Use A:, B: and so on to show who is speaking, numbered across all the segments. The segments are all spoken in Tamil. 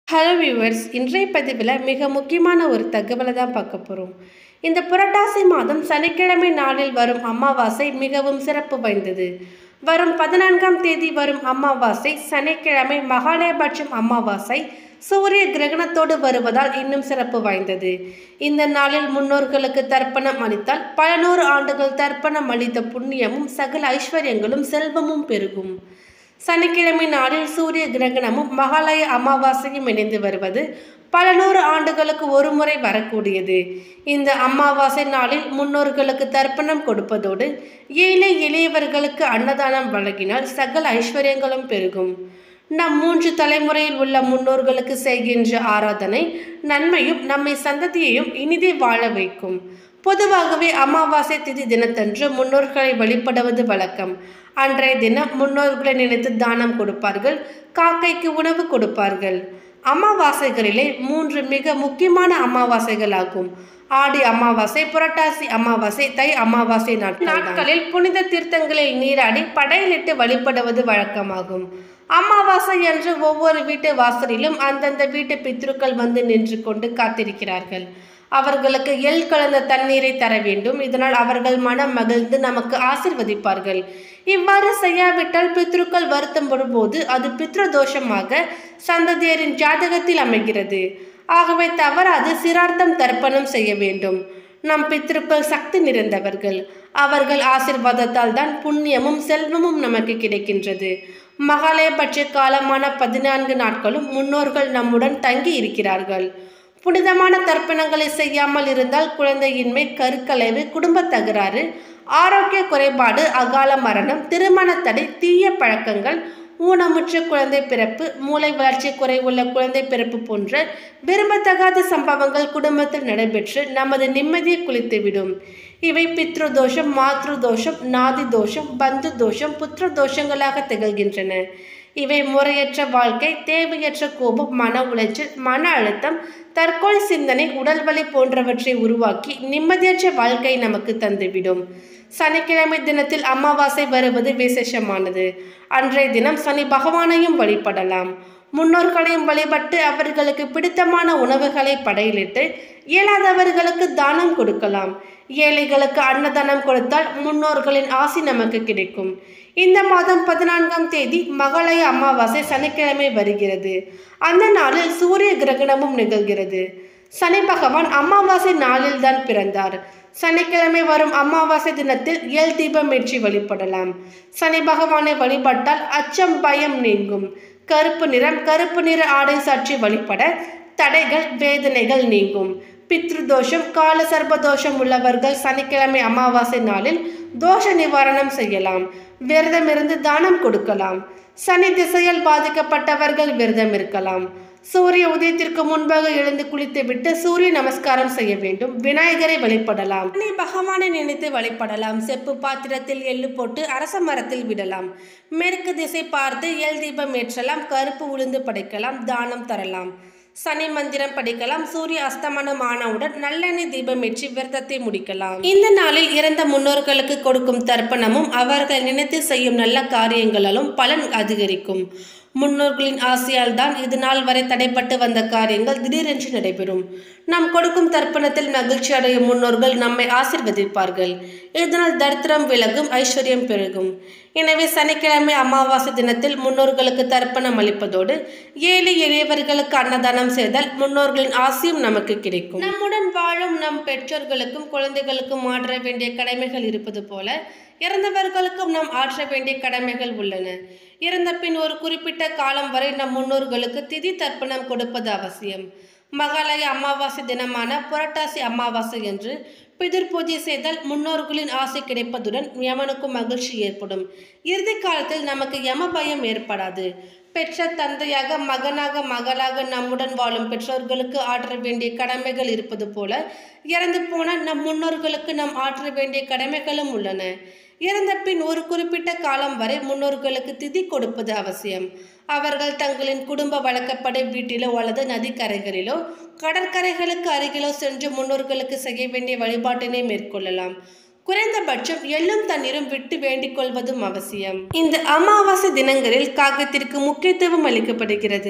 A: ஹலோ வியூவர்ஸ் இன்றைய பதிவில் மிக முக்கியமான ஒரு தகவலை தான் பார்க்க போகிறோம் இந்த புரட்டாசி மாதம் சனிக்கிழமை நாளில் வரும் அமாவாசை மிகவும் சிறப்பு வாய்ந்தது வரும் பதினான்காம் தேதி வரும் அமாவாசை சனிக்கிழமை மகாலயபட்சம் அமாவாசை சூரிய கிரகணத்தோடு வருவதால் இன்னும் சிறப்பு வாய்ந்தது இந்த நாளில் முன்னோர்களுக்கு தர்ப்பணம் அளித்தால் பல நூறு ஆண்டுகள் தர்ப்பணம் அளித்த புண்ணியமும் சகல ஐஸ்வர்யங்களும் செல்வமும் பெருகும் சனிக்கிழமை நாளில் சூரிய கிரகணமும் மகாலய அமாவாசையும் இணைந்து வருவது பல நூறு ஆண்டுகளுக்கு ஒரு முறை வரக்கூடியது இந்த அமாவாசை நாளில் முன்னோர்களுக்கு தர்ப்பணம் கொடுப்பதோடு ஏழை எளியவர்களுக்கு அன்னதானம் வழங்கினால் சகல ஐஸ்வர்யங்களும் பெருகும் நம் மூன்று தலைமுறையில் உள்ள முன்னோர்களுக்கு செய்கின்ற ஆராதனை நன்மையும் நம்மை சந்ததியையும் இனிதே வாழ வைக்கும் பொதுவாகவே அமாவாசை திதி தினத்தன்று முன்னோர்களை வழிபடுவது வழக்கம் அன்றைய தினம் முன்னோர்களை நினைத்து தானம் கொடுப்பார்கள் காக்கைக்கு உணவு கொடுப்பார்கள் அமாவாசைகளிலே மூன்று மிக முக்கியமான அமாவாசைகள் ஆகும் ஆடி அமாவாசை புரட்டாசி அமாவாசை தை அமாவாசை நாட்கள் நாட்களில் புனித தீர்த்தங்களில் நீராடி படையலிட்டு வழிபடுவது வழக்கமாகும் அமாவாசை அன்று ஒவ்வொரு வீட்டு வாசலிலும் அந்தந்த வீட்டு பித்ருக்கள் வந்து நின்று கொண்டு காத்திருக்கிறார்கள் அவர்களுக்கு எள் கலந்த தண்ணீரை தர வேண்டும் இதனால் அவர்கள் மனம் மகிழ்ந்து நமக்கு ஆசிர்வதிப்பார்கள் இவ்வாறு செய்யாவிட்டால் பித்ருக்கள் வருத்தம் வரும்போது அது பித்ரு தோஷமாக சந்ததியரின் ஜாதகத்தில் அமைகிறது ஆகவே தவறாது சிரார்த்தம் தர்ப்பணம் செய்ய வேண்டும் நம் பித்ருக்கள் சக்தி நிறைந்தவர்கள் அவர்கள் ஆசிர்வாதத்தால் தான் புண்ணியமும் செல்வமும் நமக்கு கிடைக்கின்றது மகாலயபட்ச காலமான பதினான்கு நாட்களும் முன்னோர்கள் நம்முடன் தங்கி இருக்கிறார்கள் புனிதமான தர்ப்பணங்களை செய்யாமல் இருந்தால் குழந்தையின்மை கருக்கலைவு குடும்ப தகராறு ஆரோக்கிய குறைபாடு அகால மரணம் திருமண தடை தீய பழக்கங்கள் ஊனமுற்ற குழந்தை பிறப்பு மூளை வளர்ச்சி குறைவுள்ள குழந்தை பிறப்பு போன்ற விரும்பத்தகாத சம்பவங்கள் குடும்பத்தில் நடைபெற்று நமது நிம்மதியை குளித்துவிடும் இவை பித்ரு தோஷம் மாத்ரு தோஷம் நாதி தோஷம் பந்து தோஷம் புத்திர தோஷங்களாக திகழ்கின்றன இவை முறையற்ற வாழ்க்கை தேவையற்ற கோபம் மன உளைச்சல் மன அழுத்தம் தற்கொலை சிந்தனை உடல் வலி போன்றவற்றை உருவாக்கி நிம்மதியற்ற வாழ்க்கை நமக்கு தந்துவிடும் சனிக்கிழமை தினத்தில் அமாவாசை வருவது விசேஷமானது அன்றைய தினம் சனி பகவானையும் வழிபடலாம் முன்னோர்களையும் வழிபட்டு அவர்களுக்கு பிடித்தமான உணவுகளை படையிலிட்டு இயலாதவர்களுக்கு தானம் கொடுக்கலாம் ஏழைகளுக்கு அன்னதானம் கொடுத்தால் முன்னோர்களின் ஆசி நமக்கு கிடைக்கும் இந்த மாதம் பதினான்காம் தேதி மகளய அமாவாசை சனிக்கிழமை வருகிறது அந்த நாளில் சூரிய கிரகணமும் நிகழ்கிறது சனி பகவான் அமாவாசை நாளில் தான் பிறந்தார் சனிக்கிழமை வரும் அமாவாசை தினத்தில் எல் தீபம் ஏற்றி வழிபடலாம் சனி பகவானை வழிபட்டால் அச்சம் பயம் நீங்கும் கருப்பு நிறம் கருப்பு நிற ஆடை சாற்றி வழிபட தடைகள் வேதனைகள் நீங்கும் பித்ரு தோஷம் கால சர்ப தோஷம் உள்ளவர்கள் சனிக்கிழமை அமாவாசை நாளில் தோஷ நிவாரணம் செய்யலாம் விரதம் இருந்து தானம் கொடுக்கலாம் சனி திசையால் பாதிக்கப்பட்டவர்கள் விரதம் இருக்கலாம் சூரிய உதயத்திற்கு முன்பாக எழுந்து குளித்துவிட்டு சூரிய நமஸ்காரம் செய்ய வேண்டும் விநாயகரை வழிபடலாம் சனி பகவானை நினைத்து வழிபடலாம் செப்பு பாத்திரத்தில் எள்ளு போட்டு அரச மரத்தில் விடலாம் மேற்கு திசை பார்த்து எல் தீபம் ஏற்றலாம் கருப்பு உளுந்து படைக்கலாம் தானம் தரலாம் சனி மந்திரம் படிக்கலாம் சூரிய அஸ்தமனம் ஆனவுடன் நல்லெண்ணெய் தீபம் ஏற்றி விரதத்தை முடிக்கலாம் இந்த நாளில் இறந்த முன்னோர்களுக்கு கொடுக்கும் தர்ப்பணமும் அவர்கள் நினைத்து செய்யும் நல்ல காரியங்களாலும் பலன் அதிகரிக்கும் முன்னோர்களின் ஆசையால் தான் இது நாள் வரை தடைப்பட்டு வந்த காரியங்கள் திடீரென்று நடைபெறும் நாம் கொடுக்கும் தர்ப்பணத்தில் மகிழ்ச்சி அடையும் முன்னோர்கள் நம்மை ஆசிர்வதிப்பார்கள் இதனால் தரித்திரம் விலகும் ஐஸ்வர்யம் பெருகும் எனவே சனிக்கிழமை அமாவாசை தினத்தில் முன்னோர்களுக்கு தர்ப்பணம் அளிப்பதோடு ஏழை எளியவர்களுக்கு அன்னதானம் செய்தால் முன்னோர்களின் ஆசையும் நமக்கு கிடைக்கும் நம்முடன் வாழும் நம் பெற்றோர்களுக்கும் குழந்தைகளுக்கும் ஆற்ற வேண்டிய கடமைகள் இருப்பது போல இறந்தவர்களுக்கும் நாம் ஆற்ற வேண்டிய கடமைகள் உள்ளன இறந்த பின் ஒரு குறிப்பிட்ட காலம் வரை நம் முன்னோர்களுக்கு திதி தர்ப்பணம் கொடுப்பது அவசியம் மகாலய அமாவாசை தினமான புரட்டாசி அமாவாசை என்று பிதிர் பூஜை செய்தால் முன்னோர்களின் ஆசை கிடைப்பதுடன் யமனுக்கும் மகிழ்ச்சி ஏற்படும் இறுதி காலத்தில் நமக்கு யம பயம் ஏற்படாது பெற்ற தந்தையாக மகனாக மகளாக நம்முடன் வாழும் பெற்றோர்களுக்கு ஆற்ற வேண்டிய கடமைகள் இருப்பது போல இறந்து போன நம் முன்னோர்களுக்கு நாம் ஆற்ற வேண்டிய கடமைகளும் உள்ளன இறந்த பின் ஒரு குறிப்பிட்ட காலம் வரை முன்னோர்களுக்கு திதி கொடுப்பது அவசியம் அவர்கள் தங்களின் குடும்ப வழக்கப்படி வீட்டிலோ அல்லது நதிக்கரைகளிலோ கடற்கரைகளுக்கு அருகிலோ சென்று முன்னோர்களுக்கு செய்ய வேண்டிய வழிபாட்டினை மேற்கொள்ளலாம் குறைந்தபட்சம் எள்ளும் தண்ணீரும் விட்டு வேண்டிக் கொள்வதும் அவசியம் இந்த அமாவாசை தினங்களில் காகத்திற்கு முக்கியத்துவம் அளிக்கப்படுகிறது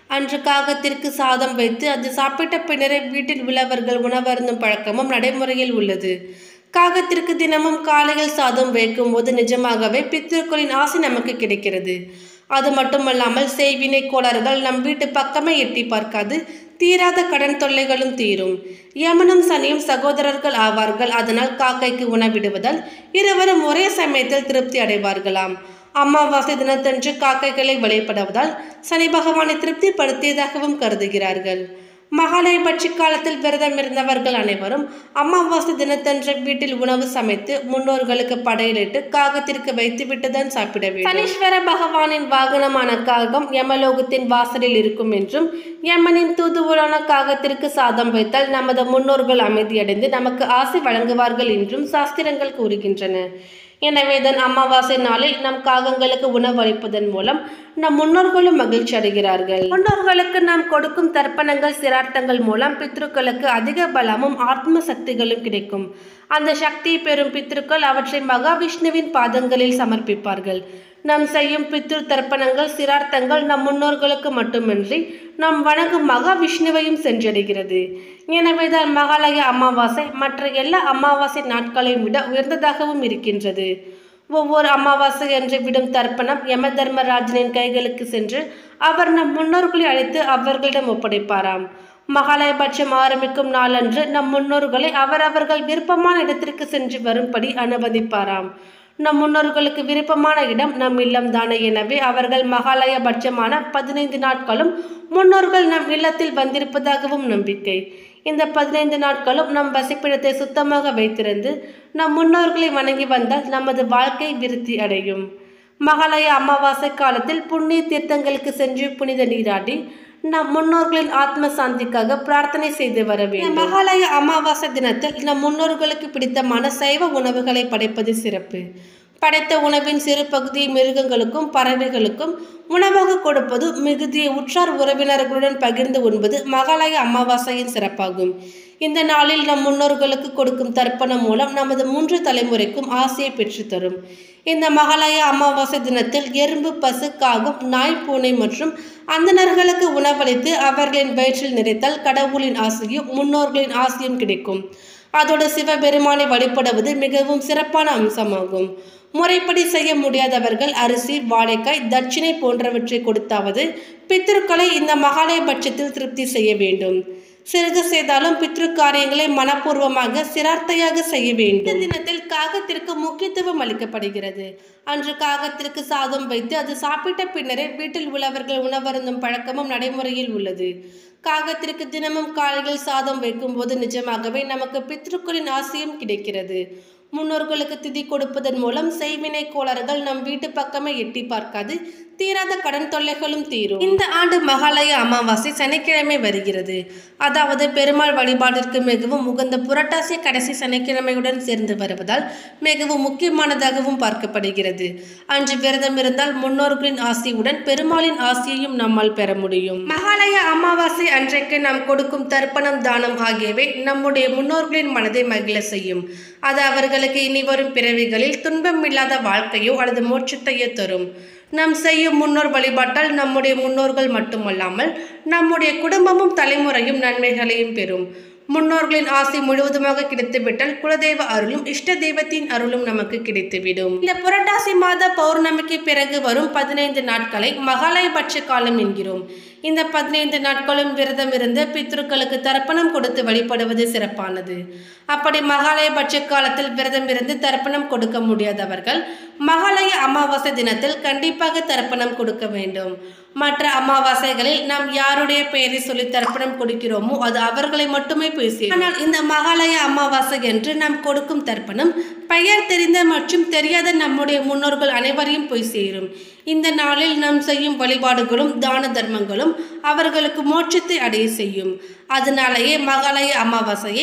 A: அன்று காகத்திற்கு சாதம் வைத்து அது சாப்பிட்ட பின்னரே வீட்டில் உள்ளவர்கள் உணவருந்தும் பழக்கமும் நடைமுறையில் உள்ளது காகத்திற்கு தினமும் காலையில் சாதம் வைக்கும் போது நிஜமாகவே பித்திருக்களின் ஆசை நமக்கு கிடைக்கிறது அது மட்டுமல்லாமல் செய்வினை கோளாறுகள் நம் வீட்டு பக்கமே எட்டி பார்க்காது தீராத கடன் தொல்லைகளும் தீரும் யமனும் சனியும் சகோதரர்கள் ஆவார்கள் அதனால் காக்கைக்கு உணவிடுவதால் இருவரும் ஒரே சமயத்தில் திருப்தி அடைவார்களாம் அமாவாசை தினத்தன்று காக்கைகளை வழிபடுவதால் சனி பகவானை திருப்திப்படுத்தியதாகவும் கருதுகிறார்கள் மகாலய பட்சி காலத்தில் விரதம் இருந்தவர்கள் அனைவரும் அமாவாசை தினத்தன்று வீட்டில் உணவு சமைத்து முன்னோர்களுக்கு படையலிட்டு காகத்திற்கு வைத்து விட்டுதான் சாப்பிட வேண்டும் சனீஸ்வர பகவானின் வாகனமான காகம் யமலோகத்தின் வாசலில் இருக்கும் என்றும் யமனின் தூதுவரான காகத்திற்கு சாதம் வைத்தால் நமது முன்னோர்கள் அமைதியடைந்து நமக்கு ஆசை வழங்குவார்கள் என்றும் சாஸ்திரங்கள் கூறுகின்றன எனவேதான் அமாவாசை நாளில் நம் காகங்களுக்கு உணவு அளிப்பதன் மூலம் நம் முன்னோர்களும் மகிழ்ச்சி அடைகிறார்கள் முன்னோர்களுக்கு நாம் கொடுக்கும் தர்ப்பணங்கள் சிரார்த்தங்கள் மூலம் பித்ருக்களுக்கு அதிக பலமும் ஆத்ம சக்திகளும் கிடைக்கும் அந்த சக்தியை பெறும் பித்ருக்கள் அவற்றை மகாவிஷ்ணுவின் பாதங்களில் சமர்ப்பிப்பார்கள் நாம் செய்யும் பித்ரு தர்ப்பணங்கள் சிரார்த்தங்கள் நம் முன்னோர்களுக்கு மட்டுமின்றி நாம் வணங்கும் மகாவிஷ்ணுவையும் சென்றடைகிறது எனவேதான் மகாலய அமாவாசை மற்ற எல்லா அமாவாசை நாட்களையும் விட உயர்ந்ததாகவும் இருக்கின்றது ஒவ்வொரு அமாவாசை என்று விடும் தர்ப்பணம் யம தர்மராஜனின் கைகளுக்கு சென்று அவர் நம் முன்னோர்களை அழைத்து அவர்களிடம் ஒப்படைப்பாராம் மகாலயபட்சம் ஆரம்பிக்கும் நாளன்று நம் முன்னோர்களை அவரவர்கள் விருப்பமான இடத்திற்கு சென்று வரும்படி அனுமதிப்பாராம் நம் முன்னோர்களுக்கு விருப்பமான இடம் நம் இல்லம் தானே எனவே அவர்கள் மகாலய பட்சமான பதினைந்து நாட்களும் முன்னோர்கள் நம் இல்லத்தில் வந்திருப்பதாகவும் நம்பிக்கை இந்த பதினைந்து நாட்களும் நம் வசிப்பிடத்தை சுத்தமாக வைத்திருந்து நம் முன்னோர்களை வணங்கி வந்தால் நமது வாழ்க்கை விருத்தி அடையும் மகாலய அமாவாசை காலத்தில் புண்ணிய தீர்த்தங்களுக்கு சென்று புனித நீராடி நம் முன்னோர்களின் ஆத்ம சாந்திக்காக பிரார்த்தனை செய்து வர வேண்டும் மகாலய அமாவாசை தினத்தில் நம் முன்னோர்களுக்கு பிடித்தமான சைவ உணவுகளை படைப்பது சிறப்பு படைத்த உணவின் சிறு பகுதியை மிருகங்களுக்கும் பறவைகளுக்கும் உணவாக கொடுப்பது மிகுதியை உற்றார் உறவினர்களுடன் பகிர்ந்து உண்பது மகாலய அமாவாசையின் சிறப்பாகும் இந்த நாளில் நம் முன்னோர்களுக்கு கொடுக்கும் தர்ப்பணம் மூலம் நமது மூன்று தலைமுறைக்கும் ஆசையை பெற்றுத்தரும் இந்த மகாலய அமாவாசை தினத்தில் எறும்பு பசு காகம் நாய் பூனை மற்றும் அந்தணர்களுக்கு உணவளித்து அவர்களின் வயிற்றில் நிறைத்தால் கடவுளின் ஆசையும் முன்னோர்களின் ஆசையும் கிடைக்கும் அதோடு சிவபெருமானை வழிபடுவது மிகவும் சிறப்பான அம்சமாகும் முறைப்படி செய்ய முடியாதவர்கள் அரிசி வாழைக்காய் தட்சிணை போன்றவற்றை கொடுத்தாவது பித்திருக்களை இந்த மகாலய பட்சத்தில் திருப்தி செய்ய வேண்டும் சிறுக செய்தாலும் பித்ரு காரியங்களை மனப்பூர்வமாக சிரார்த்தையாக செய்ய வேண்டும் இந்த தினத்தில் காகத்திற்கு முக்கியத்துவம் அளிக்கப்படுகிறது அன்று காகத்திற்கு சாதம் வைத்து அது சாப்பிட்ட பின்னரே வீட்டில் உள்ளவர்கள் உணவருந்தும் பழக்கமும் நடைமுறையில் உள்ளது காகத்திற்கு தினமும் காலையில் சாதம் வைக்கும்போது நிஜமாகவே நமக்கு பித்ருக்களின் ஆசையும் கிடைக்கிறது முன்னோர்களுக்கு திதி கொடுப்பதன் மூலம் செய்வினை கோளாறுகள் நம் வீட்டு பக்கமே எட்டி பார்க்காது தீராத கடன் தொல்லைகளும் தீரும் இந்த ஆண்டு மகாலய அமாவாசை சனிக்கிழமை வருகிறது அதாவது பெருமாள் வழிபாட்டிற்கு மிகவும் உகந்த புரட்டாசி கடைசி சனிக்கிழமையுடன் சேர்ந்து வருவதால் மிகவும் முக்கியமானதாகவும் பார்க்கப்படுகிறது அன்று விரதம் இருந்தால் முன்னோர்களின் ஆசையுடன் பெருமாளின் ஆசையையும் நம்மால் பெற முடியும் மகாலய அமாவாசை அன்றைக்கு நாம் கொடுக்கும் தர்ப்பணம் தானம் ஆகியவை நம்முடைய முன்னோர்களின் மனதை மகிழ செய்யும் அது அவர்களுக்கு இனி வரும் பிறவிகளில் துன்பம் இல்லாத வாழ்க்கையோ அல்லது மோட்சத்தையோ தரும் நாம் செய்யும் முன்னோர் வழிபாட்டால் நம்முடைய முன்னோர்கள் மட்டுமல்லாமல் நம்முடைய குடும்பமும் தலைமுறையும் நன்மைகளையும் பெறும் முன்னோர்களின் ஆசை முழுவதுமாக கிடைத்துவிட்டால் குலதெய்வ அருளும் இஷ்ட தெய்வத்தின் அருளும் நமக்கு கிடைத்துவிடும் இந்த புரட்டாசி மாத பௌர்ணமிக்கு பிறகு வரும் பதினைந்து நாட்களை மகாலயபட்ச காலம் என்கிறோம் இந்த பதினைந்து நாட்களும் விரதம் இருந்து பித்ருக்களுக்கு தர்ப்பணம் கொடுத்து வழிபடுவது சிறப்பானது அப்படி மகாலயபட்ச காலத்தில் விரதம் இருந்து தர்ப்பணம் கொடுக்க முடியாதவர்கள் மகாலய அமாவாசை தினத்தில் கண்டிப்பாக தர்ப்பணம் கொடுக்க வேண்டும் மற்ற அமாவாசைகளில் நாம் யாருடைய பெயரை சொல்லி தர்ப்பணம் கொடுக்கிறோமோ அது அவர்களை மட்டுமே போய் சேரும் ஆனால் இந்த மகாலய அமாவாசை என்று நாம் கொடுக்கும் தர்ப்பணம் பெயர் தெரிந்த மற்றும் தெரியாத நம்முடைய முன்னோர்கள் அனைவரையும் போய் சேரும் இந்த நாளில் நாம் செய்யும் வழிபாடுகளும் தான தர்மங்களும் அவர்களுக்கு மோட்சத்தை அடைய செய்யும் அதனாலேயே மகாலய அமாவாசையை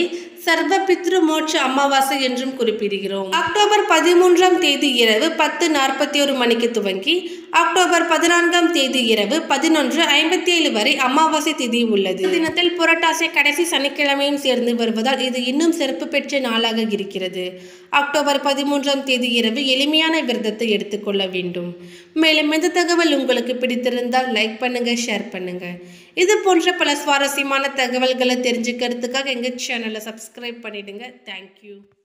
A: சர்வ பித்ரு மோட்ச அமாவாசை என்றும் குறிப்பிடுகிறோம் அக்டோபர் பதிமூன்றாம் தேதி இரவு பத்து நாற்பத்தி ஒரு மணிக்கு துவங்கி அக்டோபர் பதினான்காம் தேதி இரவு பதினொன்று ஐம்பத்தி ஏழு வரை அமாவாசை திதி உள்ளது தினத்தில் புரட்டாசி கடைசி சனிக்கிழமையும் சேர்ந்து வருவதால் இது இன்னும் சிறப்பு பெற்ற நாளாக இருக்கிறது அக்டோபர் பதிமூன்றாம் தேதி இரவு எளிமையான விரதத்தை எடுத்துக்கொள்ள வேண்டும் மேலும் இந்த தகவல் உங்களுக்கு பிடித்திருந்தால் லைக் பண்ணுங்க ஷேர் பண்ணுங்க இது போன்ற பல சுவாரஸ்யமான தகவல்களை தெரிஞ்சுக்கிறதுக்காக எங்கள் சேனலை சப்ஸ்கிரைப் பண்ணிடுங்க தேங்க்யூ